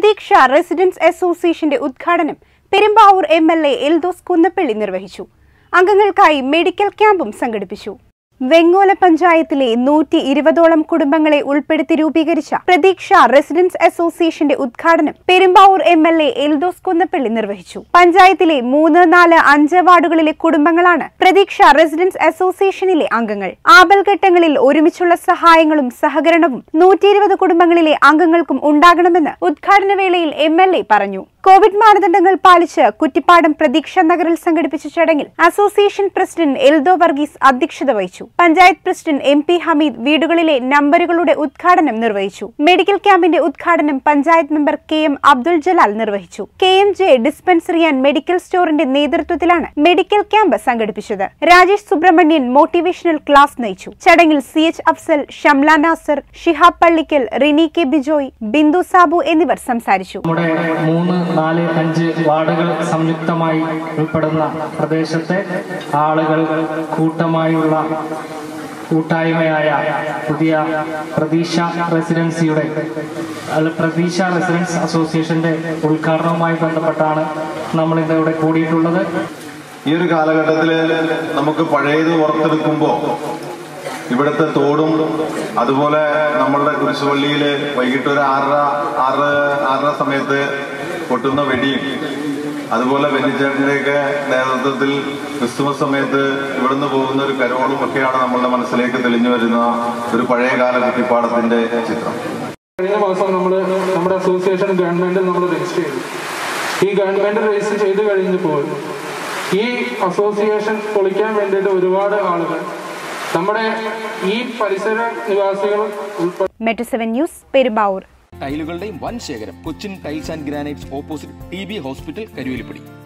പ്രതീക്ഷ റെസിഡൻസ് അസോസിയേഷന്റെ ഉദ്ഘാടനം Perumbavoor M L A Eldhose Kunnappilly നിർവഹിച്ചു അംഗങ്ങൾക്കായി മെഡിക്കൽ ക്യാമ്പും സംഘടിപ്പിച്ചു വെങ്ങോല പഞ്ചായത്തിലെ നൂറ്റി ഇരുപതോളം കുടുംബങ്ങളെ ഉൾപ്പെടുത്തി രൂപീകരിച്ച പ്രതീക്ഷ റെസിഡൻസ് അസോസിയേഷന്റെ ഉദ്ഘാടനം Perumbavoor M L A Eldhose Kunnappilly നിർവഹിച്ചു പഞ്ചായത്തിലെ മൂന്ന് നാല് അഞ്ച് വാർഡുകളിലെ കുടുംബങ്ങളാണ് പ്രതീക്ഷ റെസിഡൻസ് അസോസിയേഷനിലെ അംഗങ്ങൾ ആപൽഘട്ടങ്ങളിൽ ഒരുമിച്ചുള്ള സഹായങ്ങളും സഹകരണവും നൂറ്റി ഇരുപത് കുടുംബങ്ങളിലെ അംഗങ്ങൾക്കും ഉണ്ടാകണമെന്ന് ഉദ്ഘാടന വേളയിൽ എം എൽ എ പറഞ്ഞു കോവിഡ് മാനദണ്ഡങ്ങൾ പാലിച്ച് കുറ്റിപ്പാടം പ്രതീക്ഷ നഗറിൽ സംഘടിപ്പിച്ച ചടങ്ങിൽ അസോസിയേഷൻ പ്രസിഡന്റ് എൽദോ വർഗീസ് അധ്യക്ഷത വഹിച്ചു panchayat president M P Hameed വീടുകളിലെ നമ്പറുകളുടെ ഉദ്ഘാടനം നിർവഹിച്ചു മെഡിക്കൽ ക്യാമ്പിന്റെ ഉദ്ഘാടനം panchayat member K M Abdul Jalal നിർവഹിച്ചു K M J dispensary and medical സ്റ്റോറിന്റെ നേതൃത്വത്തിലാണ് മെഡിക്കൽ ക്യാമ്പ് സംഘടിപ്പിച്ചത് രാജേഷ് സുബ്രഹ്മണ്യൻ മോട്ടിവേഷണൽ ക്ലാസ് നയിച്ചു ചടങ്ങിൽ C H Afsal Shamla Nasar Shihab Pallikkal Rini K Bijoy Bindu Sabu എന്നിവർ സംസാരിച്ചു നമ്മുടെ മൂന്ന് നാല് അഞ്ച് വാർഡുകൾ സംയുക്തമായി ഉൾപ്പെടുന്ന പ്രദേശത്തെ ആളുകൾ കൂട്ടമായുള്ള കൂട്ടായ്മയായ പുതിയ പ്രതീക്ഷ റെസിഡൻസിയുടെ അല്ല പ്രതീക്ഷ റെസിഡൻസ് അസോസിയേഷന്റെ ഉദ്ഘാടനവുമായി ബന്ധപ്പെട്ടാണ് നമ്മൾ ഇന്ന് ഇവിടെ കൂടിയിട്ടുള്ളത് ഈ ഒരു കാലഘട്ടത്തിൽ നമുക്ക് പഴയത് ഓർത്തെടുക്കുമ്പോൾ ഇവിടുത്തെ തോടും അതുപോലെ നമ്മളുടെ കുരിശുപള്ളിയിൽ വൈകിട്ട് ഒരു ആറര ആറ് ആറര സമയത്ത് പൊട്ടുന്ന വെടിയും അതുപോലെ വെല്ലിച്ചേട്ടൻ്റെയൊക്കെ നേതൃത്വത്തിൽ ക്രിസ്തുമസ് സമയത്ത് ഇവിടുന്ന് പോകുന്ന ഒരു കരോളും ഒക്കെയാണ് നമ്മളുടെ മനസ്സിലേക്ക് തെളിഞ്ഞു വരുന്ന ഒരു പഴയകാല കുട്ടിപ്പാടത്തിന്റെ ചിത്രം കഴിഞ്ഞ മാസം നമ്മൾ നമ്മുടെ അസോസിയേഷൻ ഗവൺമെന്റ് നമ്മൾ രജിസ്റ്റർ ചെയ്തു ഈ ഗവൺമെന്റ് രജിസ്റ്റർ ചെയ്ത് കഴിഞ്ഞപ്പോൾ ഈ അസോസിയേഷൻ പൊളിക്കാൻ വേണ്ടിയിട്ട് ഒരുപാട് ആളുകൾ നമ്മുടെ ഈ പരിസര നിവാസികൾ ഉൾപ്പെടെ മെട്രോ സെവൻ ന്യൂസ് പെരുമ്പാവൂർ ടൈലുകളുടെയും വൻ ശേഖരം Cochin tiles and granites opposite T B hospital Karuvelippady